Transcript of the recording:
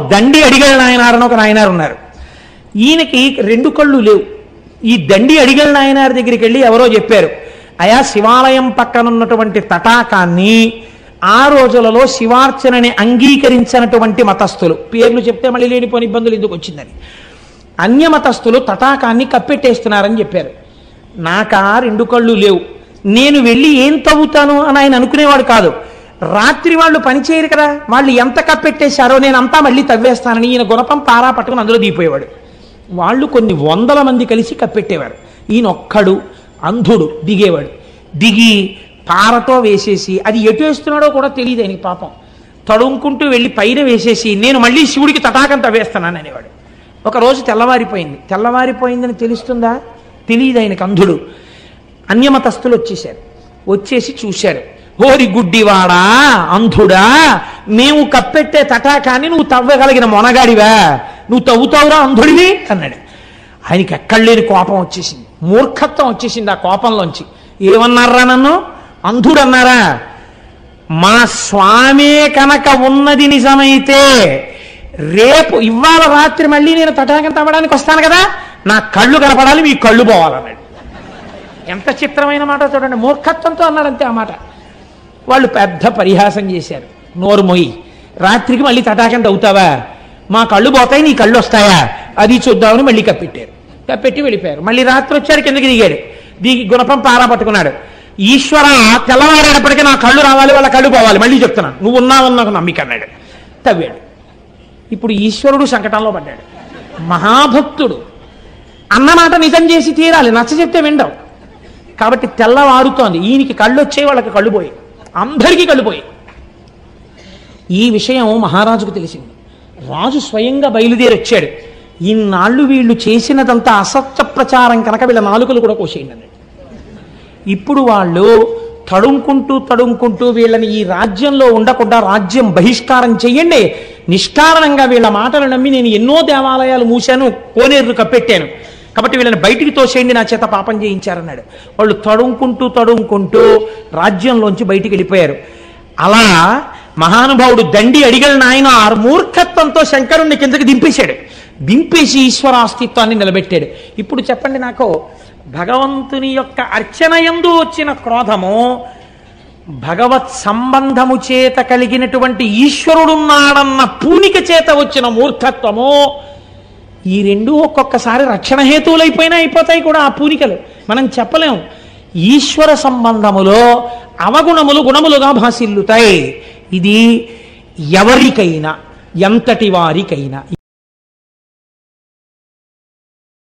దండి అడిగల నాయనారు అని ఒక నాయనారు ఉన్నారు ఈయనకి రెండు కళ్ళు లేవు ఈ దండి అడిగల నాయనారి దగ్గరికి వెళ్ళి ఎవరో చెప్పారు అయా శివాలయం పక్కన ఉన్నటువంటి తటాకాన్ని ఆ రోజులలో శివార్చనని అంగీకరించినటువంటి మతస్థులు పేర్లు చెప్తే మళ్ళీ లేనిపోని ఇబ్బందులు ఎందుకు వచ్చిందని అన్యమతస్థులు తటాకాన్ని కప్పెట్టేస్తున్నారని చెప్పారు నాకా రెండు కళ్ళు లేవు నేను వెళ్ళి ఏం తవ్వుతాను అని ఆయన అనుకునేవాడు కాదు రాత్రి వాళ్ళు పనిచేయరు కదా వాళ్ళు ఎంత కప్పెట్టేశారో నేను అంతా మళ్ళీ తవ్వేస్తానని ఈయన గుణపం పారా పట్టుకుని అందులో దిగిపోయేవాడు వాళ్ళు కొన్ని వందల మంది కలిసి కప్పెట్టేవారు ఈయన ఒక్కడు అంధుడు దిగేవాడు దిగి పారతో వేసేసి అది ఎటు వేస్తున్నాడో కూడా తెలియదు ఆయనకి పాపం తడుముకుంటూ వెళ్ళి పైన వేసేసి నేను మళ్ళీ శివుడికి తటాకం తవ్వేస్తున్నాను అనేవాడు ఒక రోజు తెల్లవారిపోయింది తెల్లవారిపోయిందని తెలుస్తుందా తెలియదు ఆయనకు అంధుడు అన్యమతస్థులు వచ్చేసారు వచ్చేసి చూశారు ఓరి గుడ్డివాడా అంధుడా మేము కప్పెట్టే తటాకాన్ని నువ్వు తవ్వగలిగిన మొనగాడివా నువ్వు తవ్వుతావురా అంధుడివి అన్నాడు ఆయనకి ఎక్కడ లేని కోపం వచ్చేసింది మూర్ఖత్వం వచ్చేసింది ఆ కోపంలోంచి ఏమన్నారా నన్ను అంధుడు అన్నారా మా స్వామే కనుక ఉన్నది నిజమైతే రేపు ఇవాళ రాత్రి మళ్ళీ నేను తటాకం తవ్వడానికి వస్తాను కదా నా కళ్ళు కనపడాలి మీ కళ్ళు పోవాలన్నాడు ఎంత చిత్రమైన మాట చూడండి మూర్ఖత్వంతో అన్నాడు అంతే ఆ మాట వాళ్ళు పెద్ద పరిహాసం చేశారు నోరు మొయ్యి రాత్రికి మళ్ళీ తటాకం తవ్వుతావా మా కళ్ళు పోతాయి నీ కళ్ళు వస్తాయా అది చూద్దామని మళ్ళీ కప్పెట్టారు కప్పెట్టి వెళ్ళిపోయారు మళ్ళీ రాత్రి వచ్చారు కిందకి దిగాడు దిగి గుణపం పారా పట్టుకున్నాడు ఈశ్వర తెల్లవారేటప్పటికీ నా కళ్ళు రావాలి వాళ్ళ కళ్ళు పోవాలి మళ్ళీ చెప్తున్నాను నువ్వు ఉన్నావని నాకు నమ్మిక అన్నాడు తవ్వాడు ఇప్పుడు ఈశ్వరుడు సంకటంలో పడ్డాడు మహాభక్తుడు అన్నమాట నిజం చేసి తీరాలి నచ్చ చెప్తే విండవు కాబట్టి తెల్లవారుతోంది ఈయనకి కళ్ళు వచ్చాయి వాళ్ళకి కళ్ళు పోయి అందరికీ కళ్ళు పోయి ఈ విషయం మహారాజుకు తెలిసింది రాజు స్వయంగా బయలుదేరి వచ్చాడు ఇన్నాళ్ళు వీళ్ళు చేసినదంతా అసత్య ప్రచారం కనుక వీళ్ళ నాలుకలు కూడా కోసేయండి అన్నాడు ఇప్పుడు వాళ్ళు తడుముకుంటూ తడుముకుంటూ వీళ్ళని ఈ రాజ్యంలో ఉండకుండా రాజ్యం బహిష్కారం చెయ్యండి నిష్కారణంగా వీళ్ళ మాటలు నమ్మి నేను ఎన్నో దేవాలయాలు మూశాను కోనేరు కప్పెట్టాను కాబట్టి వీళ్ళని బయటికి తోసేయండి నా చేత పాపం చేయించారన్నాడు వాళ్ళు తడుముకుంటూ తడుముకుంటూ రాజ్యంలోంచి బయటికి వెళ్ళిపోయారు అలా మహానుభావుడు దండి అడిగల నాయన మూర్ఖత్వంతో శంకరుణ్ణి కిందకి దింపేశాడు దింపేసి ఈశ్వర అస్తిత్వాన్ని నిలబెట్టాడు ఇప్పుడు చెప్పండి నాకు భగవంతుని యొక్క అర్చనయందు వచ్చిన క్రోధము భగవత్ సంబంధము చేత కలిగినటువంటి ఈశ్వరుడున్నాడన్న పూనిక చేత వచ్చిన మూర్ఖత్వము ఈ రెండు ఒక్కొక్కసారి రక్షణ హేతువులైపోయినా అయిపోతాయి కూడా ఆ పూనికలు మనం చెప్పలేం ఈశ్వర సంబంధములో అవగుణములు గుణములుగా భాసిల్లుతాయి ఇది ఎవరికైనా ఎంతటి వారికైనా